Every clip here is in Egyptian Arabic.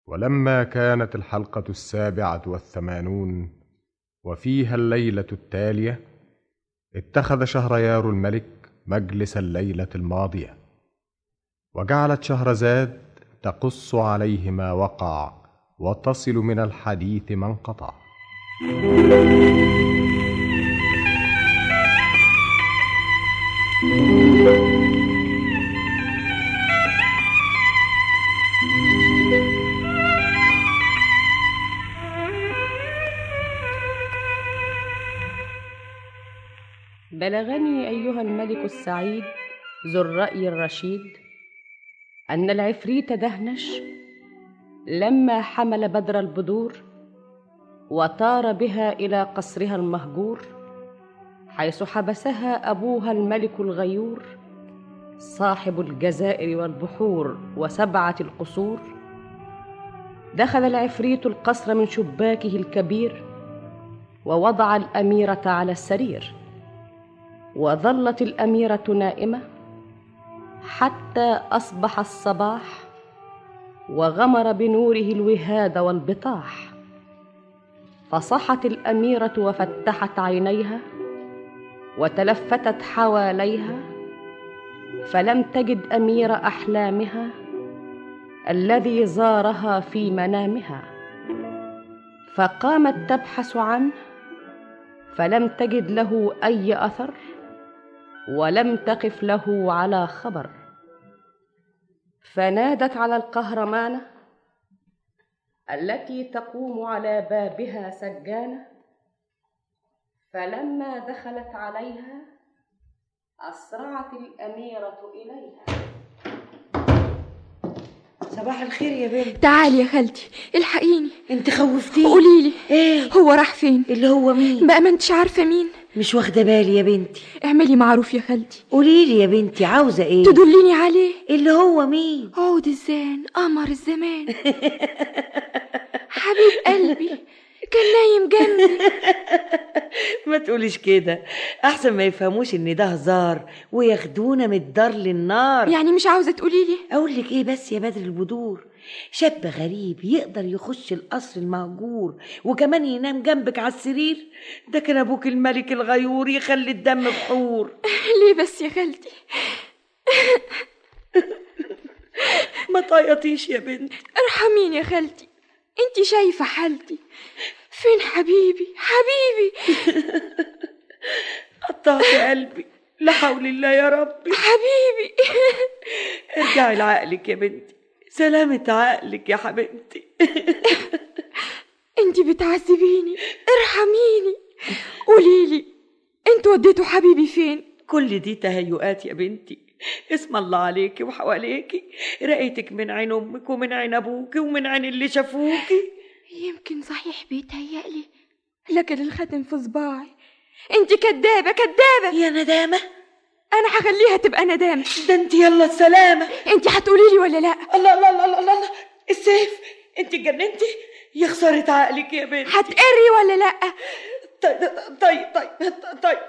ولما كانت الحلقة السابعة والثمانون وفيها الليلة التالية اتخذ شهريار الملك مجلس الليلة الماضية وجعلت شهرزاد تقص عليه ما وقع وتصل من الحديث ما انقطع بلغني ايها الملك السعيد ذو الراي الرشيد ان العفريت دهنش لما حمل بدر البدور وطار بها الى قصرها المهجور حيث حبسها ابوها الملك الغيور صاحب الجزائر والبحور وسبعه القصور دخل العفريت القصر من شباكه الكبير ووضع الاميره على السرير وظلت الاميره نائمه حتى اصبح الصباح وغمر بنوره الوهاد والبطاح فصحت الاميره وفتحت عينيها وتلفتت حواليها فلم تجد امير احلامها الذي زارها في منامها فقامت تبحث عنه فلم تجد له اي اثر ولم تقف له على خبر فنادت على القهرمانه التي تقوم على بابها سجانه فلما دخلت عليها اسرعت الاميره اليها صباح الخير يا بنت تعالي يا خالتي الحقيني انت خوفتيني قولي لي ايه هو راح فين اللي هو مين بقى ما انتش عارفه مين مش واخده بالي يا بنتي اعملي معروف يا خالتي قولي لي يا بنتي عاوزه ايه تدليني عليه اللي هو مين عود الزان قمر الزمان حبيب قلبي كان نايم جنبي ما تقوليش كده احسن ما يفهموش ان ده هزار وياخدونا من الدار للنار يعني مش عاوزه تقولي لي اقول لك ايه بس يا بدر البدور شاب غريب يقدر يخش القصر المهجور وكمان ينام جنبك على السرير ده كان ابوك الملك الغيور يخلي الدم بحور ليه بس يا خالتي ما تعيطيش يا بنت ارحميني يا خالتي انت شايفه حالتي فين حبيبي حبيبي قطعت قلبي لا حول الله يا ربي حبيبي ارجعي لعقلك يا بنتي سلامة عقلك يا حبيبتي انت بتعذبيني ارحميني قوليلي انتوا وديتوا حبيبي فين كل دي تهيؤات يا بنتي اسم الله عليكي وحواليكي رأيتك من عين امك ومن عين ابوكي ومن عين اللي شافوكي يمكن صحيح بيتهيألي لكن الختم في صباعي انت كدابة كدابة يا ندامة انا هخليها تبقى ندامة ده انت يلا السلامة انت هتقولي لي ولا لا الله الله الله الله, الله. السيف انت اتجننتي يا خسارة عقلك يا بنتي هتقري ولا لا طيب طيب طيب طيب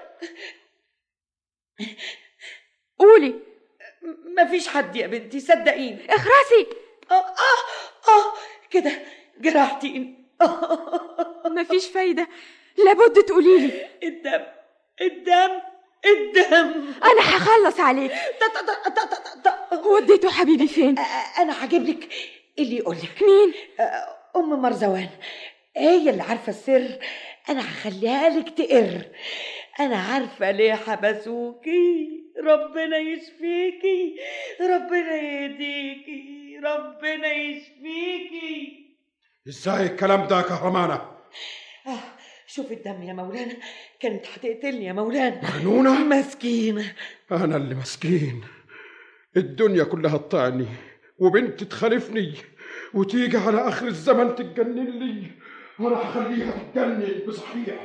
قولي مفيش حد يا بنتي صدقيني اخرسي اه اه اه كده جرحتيني مفيش فايدة لابد تقولي لي الدم الدم الدم انا هخلص عليك تا- تا- تا- تا- تا- تا- وديته حبيبي فين آه، انا هجيب لك اللي يقول لك مين ام مرزوان هي اللي عارفه السر انا هخليها لك تقر انا عارفه ليه حبسوكي ربنا يشفيكي ربنا يهديكي ربنا يشفيكي ازاي الكلام ده يا كهرمانة آه شوف الدم يا مولانا كانت هتقتلني يا مولانا مجنونة مسكينة أنا اللي مسكين الدنيا كلها تطعني وبنت تخالفني وتيجي على آخر الزمن تتجنن لي وأنا هخليها تتجنن بصحيح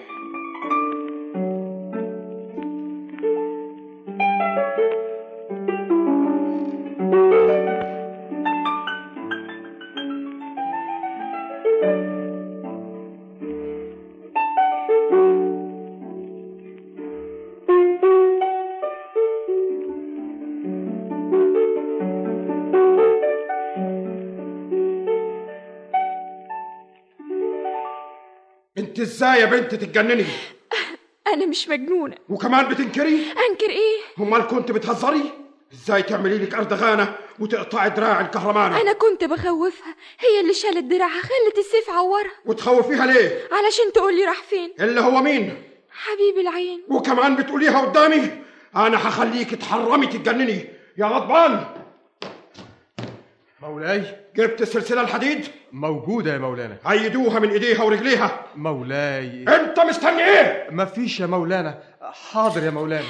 انت ازاي يا بنت تتجنني أنا مش مجنونة وكمان بتنكري أنكر إيه؟ امال كنت بتهزري ازاي تعملي لك اردغانه وتقطعي دراع الكهرمانه أنا كنت بخوفها هي اللي شالت دراعها خلت السيف عورها وتخوفيها ليه علشان تقولي راح فين اللي هو مين حبيب العين وكمان بتقوليها قدامي انا هخليك تحرمي تتجنني يا غضبان مولاي جبت السلسله الحديد موجودة يا مولانا عيدوها من ايديها ورجليها مولاي انت مستني ايه مفيش يا مولانا حاضر يا مولانا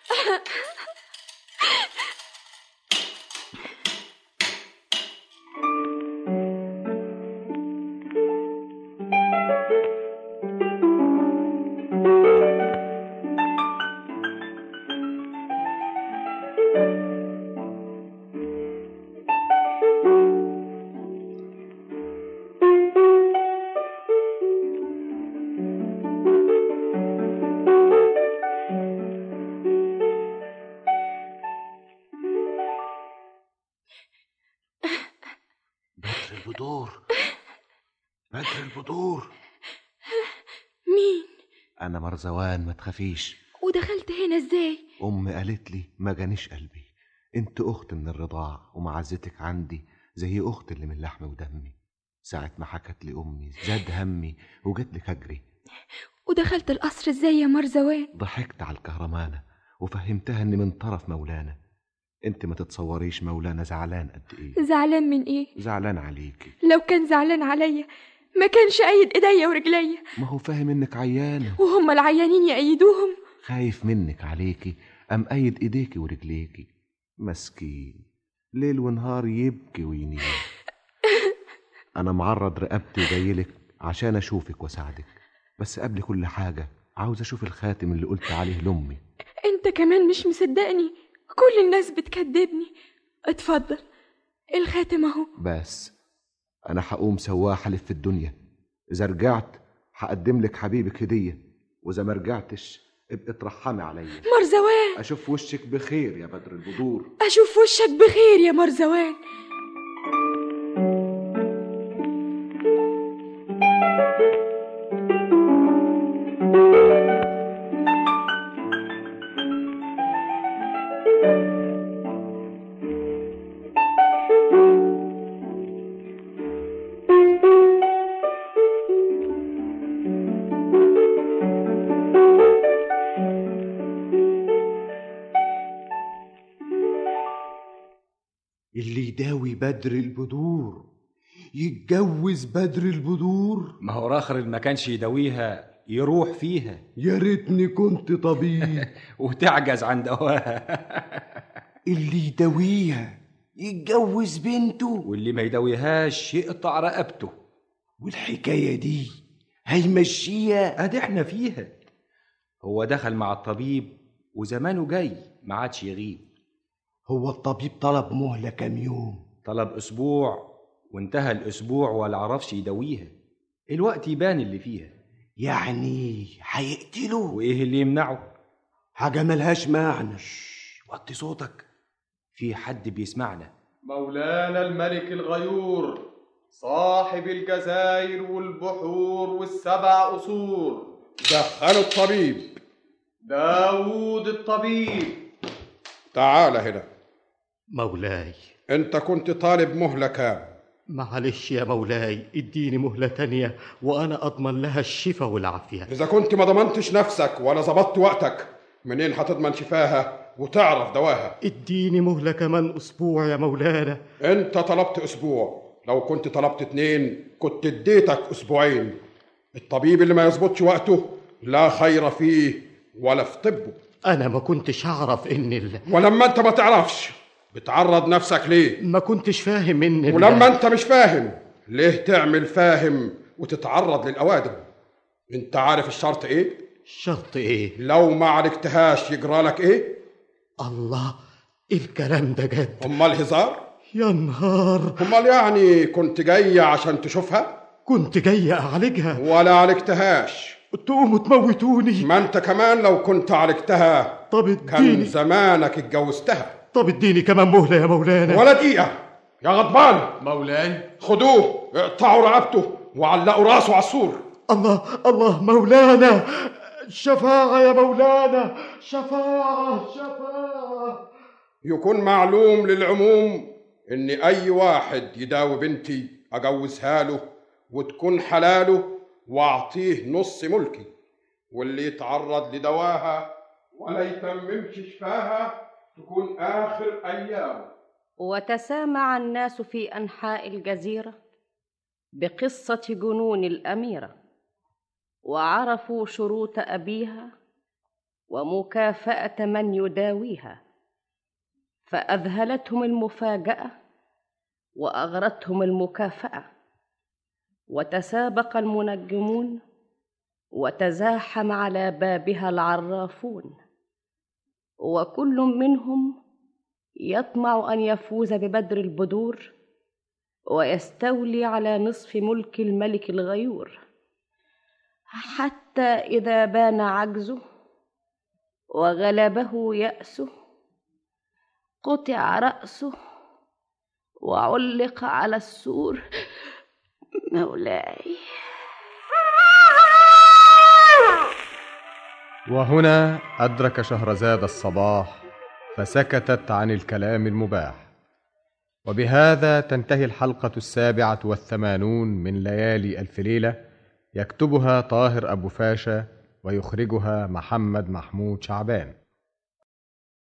بدر البدور بدر البدور مين؟ أنا مرزوان ما تخافيش ودخلت هنا إزاي؟ أمي قالت لي ما جانيش قلبي أنت أخت من الرضاع ومعزتك عندي زي أخت اللي من لحم ودمي ساعة ما حكت لي أمي زاد همي وجت لك أجري ودخلت القصر إزاي يا مرزوان؟ ضحكت على الكهرمانة وفهمتها إني من طرف مولانا أنت ما تتصوريش مولانا زعلان قد إيه زعلان من إيه؟ زعلان عليكي لو كان زعلان عليا ما كانش أيد إيديا ورجليا ما هو فاهم إنك عيانة وهم العيانين يأيدوهم خايف منك عليكي أم أيد إيديكي ورجليكي مسكين ليل ونهار يبكي وينيم أنا معرض رقبتي وجايلك عشان أشوفك وأساعدك بس قبل كل حاجة عاوز أشوف الخاتم اللي قلت عليه لأمي أنت كمان مش مصدقني كل الناس بتكذبني اتفضل الخاتم أهو بس أنا هقوم سواح ألف في الدنيا إذا رجعت هقدم لك حبيبك هدية وإذا ما رجعتش ابقي ترحمي عليا مرزوان أشوف وشك بخير يا بدر البدور أشوف وشك بخير يا مرزوان اللي يداوي بدر البدور يتجوز بدر البدور ما هو راخر اللي ما كانش يداويها يروح فيها يا ريتني كنت طبيب وتعجز عن دواها اللي يداويها يتجوز بنته واللي ما يداويهاش يقطع رقبته والحكاية دي هيمشيها ادي احنا فيها هو دخل مع الطبيب وزمانه جاي ما عادش يغيب هو الطبيب طلب مهلة كام يوم طلب اسبوع وانتهى الاسبوع ولا عرفش يداويها الوقت يبان اللي فيها يعني هيقتله وايه اللي يمنعه حاجة ملهاش معنى وطي صوتك في حد بيسمعنا مولانا الملك الغيور صاحب الجزائر والبحور والسبع قصور دخلوا الطبيب داوود الطبيب تعال هنا مولاي انت كنت طالب مهلة كام معلش يا مولاي اديني مهلة تانية وأنا أضمن لها الشفاء والعافية إذا كنت ما ضمنتش نفسك ولا ظبطت وقتك منين هتضمن شفاها وتعرف دواها اديني مهلة كمان أسبوع يا مولانا انت طلبت اسبوع لو كنت طلبت اتنين كنت اديتك اسبوعين الطبيب اللي ما يظبطش وقته لا خير فيه ولا في طبه أنا ما كنتش أعرف إن ال... ولما انت ما تعرفش بتعرض نفسك ليه ما كنتش فاهم إن ال... ولما انت مش فاهم ليه تعمل فاهم وتتعرض للأوادم انت عارف الشرط ايه شرط إيه لو ما عالجتهاش يجرالك ايه الله الكلام ده جد امال هزار يا نهار امال يعني كنت جاي عشان تشوفها كنت جاي أعالجها ولا عالجتهاش تقوموا تموتوني ما انت كمان لو كنت عالجتها طب كان اديني زمانك اتجوزتها طب اديني كمان مهلة يا مولانا ولا دقيقة يا غضبان مولاي خدوه اقطعوا رقبته وعلقوا راسه على السور الله الله مولانا شفاعة يا مولانا شفاعة شفاعة يكون معلوم للعموم ان اي واحد يداوي بنتي اجوزها له وتكون حلاله واعطيه نص ملكي واللي يتعرض لدواها ولا يتممش شفاها تكون اخر ايامه وتسامع الناس في انحاء الجزيره بقصه جنون الاميره وعرفوا شروط ابيها ومكافاه من يداويها فاذهلتهم المفاجاه واغرتهم المكافاه وتسابق المنجمون وتزاحم على بابها العرافون وكل منهم يطمع ان يفوز ببدر البدور ويستولي على نصف ملك الملك الغيور حتى اذا بان عجزه وغلبه ياسه قطع راسه وعلق على السور مولاي وهنا أدرك شهرزاد الصباح فسكتت عن الكلام المباح وبهذا تنتهي الحلقة السابعة والثمانون من ليالي ألف ليلة يكتبها طاهر أبو فاشا ويخرجها محمد محمود شعبان